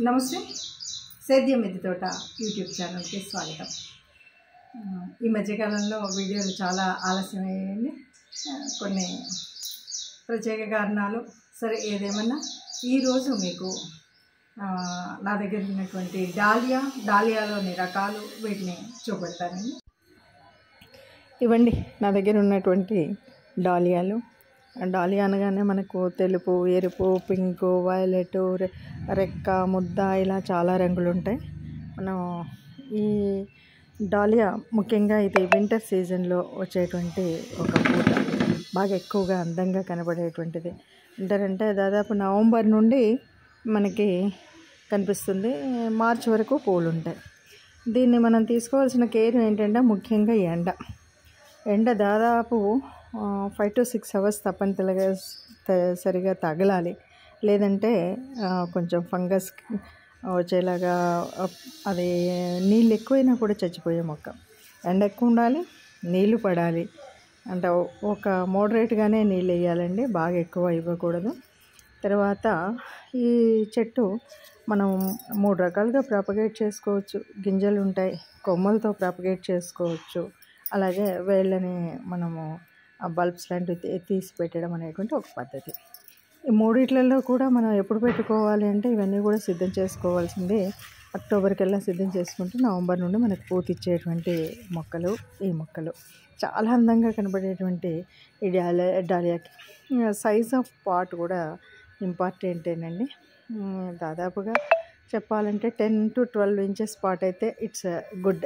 నమస్తే సేద్యం మిద్ది తోట యూట్యూబ్ ఛానల్కి స్వాగతం ఆ, ఈ మధ్యకాలంలో వీడియోలు చాలా ఆలస్యమయ్యాయండి ఆ, కొన్ని ప్రత్యేక కారణాలు సరే ఏదేమన్నా ఈరోజు మీకు ఆ, నా దగ్గర ఉన్నటువంటి డాలియా డాలియాలోని రకాలు వీటిని చూపెడతానండి ఇవ్వండి నా దగ్గర ఉన్నటువంటి డాలియాలు డాలియా అనగానే మనకు తెలుపు ఎరుపు పింక్ వైలెట్ రె- రెక్క ముద్ద ఇలా చాలా రంగులు ఉంటాయి మనం ఈ డాలియా ముఖ్యంగా ఇది వింటర్ సీజన్లో వచ్చేటువంటి ఒక పూట బాగా ఎక్కువగా అందంగా కనబడేటువంటిది వింటర్ అంటే దాదాపు నవంబర్ నుండి మనకి కనిపిస్తుంది మార్చి వరకు పూలు ఉంటాయి దీన్ని మనం తీసుకోవాల్సిన కేర్ ఏంటంటే ముఖ్యంగా ఎండ ఎండ దాదాపు ఫైవ్ టు సిక్స్ అవర్స్ తప్పనిసరిగా త- సరిగా తగలాలి లేదంటే ఆ, కొంచెం ఫంగస్ వచ్చేలాగా ఆ, అది నీళ్ళు ఎక్కువైనా కూడా చచ్చిపోయే మొక్క ఎండ ఎక్కువ ఉండాలి నీళ్లు పడాలి అంటే ఒ- ఒక మోడరేట్గానే నీళ్ళు వేయాలండి బాగా ఎక్కువ ఇవ్వకూడదు తర్వాత ఈ చెట్టు మనం మూడు రకాలుగా ప్రాపగేట్ చేసుకోవచ్చు గింజలు ఉంటాయి కొమ్మలతో ప్రాపగేట్ చేసుకోవచ్చు అలాగే వేళ్ళని మనము ఆ బల్బ్స్ లాంటివి తీ- తీసి పెట్టడం అనేటువంటి ఒక పద్ధతి ఈ మూడిట్లలో కూడా మనం ఎప్పుడు పెట్టుకోవాలి అంటే ఇవన్నీ కూడా సిద్ధం చేసుకోవాల్సింది అక్టోబర్ కల్లా సిద్ధం చేసుకుంటే నవంబర్ నుండి మనకు పూత ఇచ్చేటువంటి మొక్కలు ఈ మొక్కలు చాలా అందంగా కనబడేటువంటి ఈ డాలియా డాలియాకి సైజ్ ఆఫ్ పాట్ కూడా ఇంపార్టెంటేనండి ఉమ్, దాదాపుగా చెప్పాలంటే ten to twelve inches pot అయితే ఇట్స్ గుడ్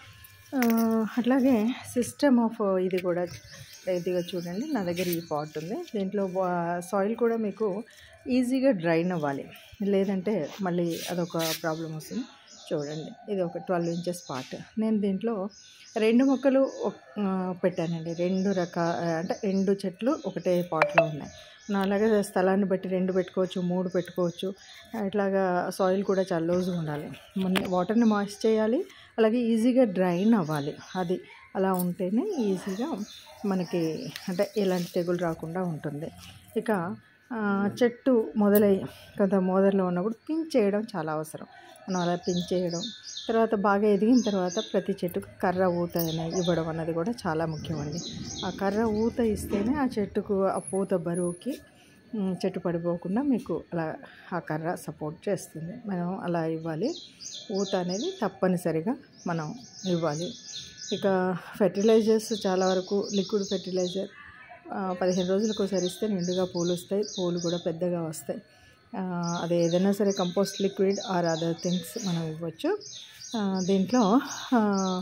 అట్లాగే సిస్టమ్ ఆఫ్ ఇది కూడా ఇదిగా చూడండి నా దగ్గర ఈ పాట్ ఉంది దీంట్లో సాయిల్ కూడా మీకు ఈజీగా డ్రైన్ అవ్వాలి లేదంటే మళ్ళీ అదొక ప్రాబ్లం వస్తుంది చూడండి ఇది ఒక ట్వెల్వ్ ఇంచెస్ పార్ట్ నేను దీంట్లో రెండు మొక్కలు ఒక్- ఆ, పెట్టానండి రెండు రకాల అంటే రెండు చెట్లు ఒకటే పాట్లో ఉన్నాయి నా అలాగే స్థలాన్ని బట్టి రెండు పెట్టుకోవచ్చు మూడు పెట్టుకోవచ్చు ఇట్లాగా సాయిల్ కూడా చాలా లూజ్గా ఉండాలి మొన్న వాటర్ని మాయిస్ట్ చేయాలి అలాగే ఈజీగా డ్రైన్ అవ్వాలి అది అలా ఉంటేనే ఈజీగా మనకి అంటే ఎలాంటి తెగులు రాకుండా ఉంటుంది ఇక ఆ, చెట్టు మొదలై కొంత మోదర్లో ఉన్నప్పుడు పింక్ చేయడం చాలా అవసరం మనం అలా పింక్ చేయడం తర్వాత బాగా ఎదిగిన తర్వాత ప్రతి చెట్టుకు కర్ర ఊత అనేది ఇవ్వడం అన్నది కూడా చాలా ముఖ్యమండి ఆ కర్ర ఊత ఇస్తేనే ఆ చెట్టుకు ఆ పూత బరువుకి ఉమ్, చెట్టు పడిపోకుండా మీకు అలా ఆ కర్ర సపోర్ట్ చేస్తుంది మనం అలా ఇవ్వాలి ఊత అనేది తప్పనిసరిగా మనం ఇవ్వాలి ఇక ఫెర్టిలైజర్స్ చాలా వరకు లిక్విడ్ ఫెర్టిలైజర్ ఆ, పదిహేను రోజులకు ఒకసారి ఇస్తే నిండుగా పూలు వస్తాయి పూలు కూడా పెద్దగా వస్తాయి ఆ, అది ఏదైనా సరే compost liquid or other things మనం ఇవ్వచ్చు ఆ, దీంట్లో ఆ,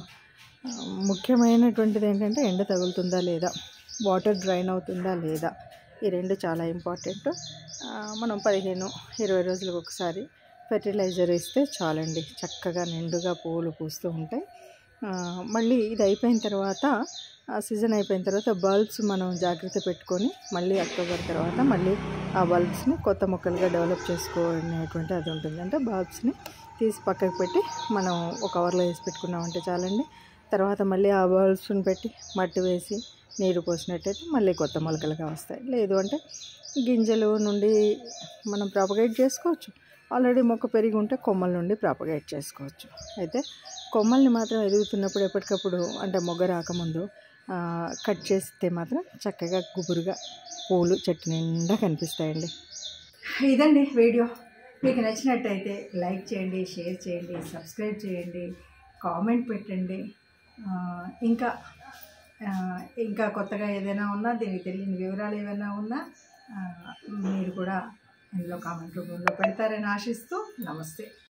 ఆ, ముఖ్యమైనటువంటిది ఏంటంటే ఎండ తగులుతుందా లేదా వాటర్ డ్రైన్ అవుతుందా లేదా ఈ రెండు చాలా ఇంపార్టెంట్ ఆ, మనం పదిహేను ఇరవై రోజులకు ఒకసారి ఫెర్టిలైజర్ ఇస్తే చాలండి చక్కగా నిండుగా పువ్వులు పూస్తూ ఉంటాయి ఆ, మళ్ళీ ఇది అయిపోయిన తర్వాత ఆ సీజన్ అయిపోయిన తర్వాత బల్బ్స్ మనం జాగ్రత్త పెట్టుకొని మళ్ళీ అక్టోబర్ తర్వాత మళ్ళీ ఆ బల్బ్స్ని కొత్త మొక్కలుగా డెవలప్ చేసుకోనేటువంటి అది ఉంటుంది అంటే బల్బ్స్ని తీసి పక్కకు పెట్టి మనం ఒక కవర్లో వేసి పెట్టుకున్నామంటే చాలండి తర్వాత మళ్ళీ ఆ బల్బ్స్ని పెట్టి మట్టి వేసి నీరు పోసినట్టయితే మళ్ళీ కొత్త మొలకలుగా వస్తాయి లేదు అంటే గింజలు నుండి మనం ప్రాపగేట్ చేసుకోవచ్చు ఆల్రెడీ మొక్క పెరిగి ఉంటే కొమ్మల నుండి ప్రాపగేట్ చేసుకోవచ్చు అయితే కొమ్మల్ని మాత్రం ఎదుగుతున్నప్పుడు ఎప్పటికప్పుడు అంటే మొగ్గ రాకముందు ఆ, కట్ చేస్తే మాత్రం చక్కగా గుబురుగా పూలు చెట్టు నిండా కనిపిస్తాయండి ఇదండి వీడియో మీకు నచ్చినట్టయితే లైక్ చేయండి షేర్ చేయండి సబ్స్క్రైబ్ చేయండి కామెంట్ పెట్టండి ఆ, ఇంకా ఆ, ఇంకా కొత్తగా ఏదైనా ఉన్నా దీనికి తెలియని వివరాలు ఏమైనా ఉన్నా ఆ, మీరు కూడా ఇందులో కామెంట్ రూపంలో పెడతారని ఆశిస్తూ నమస్తే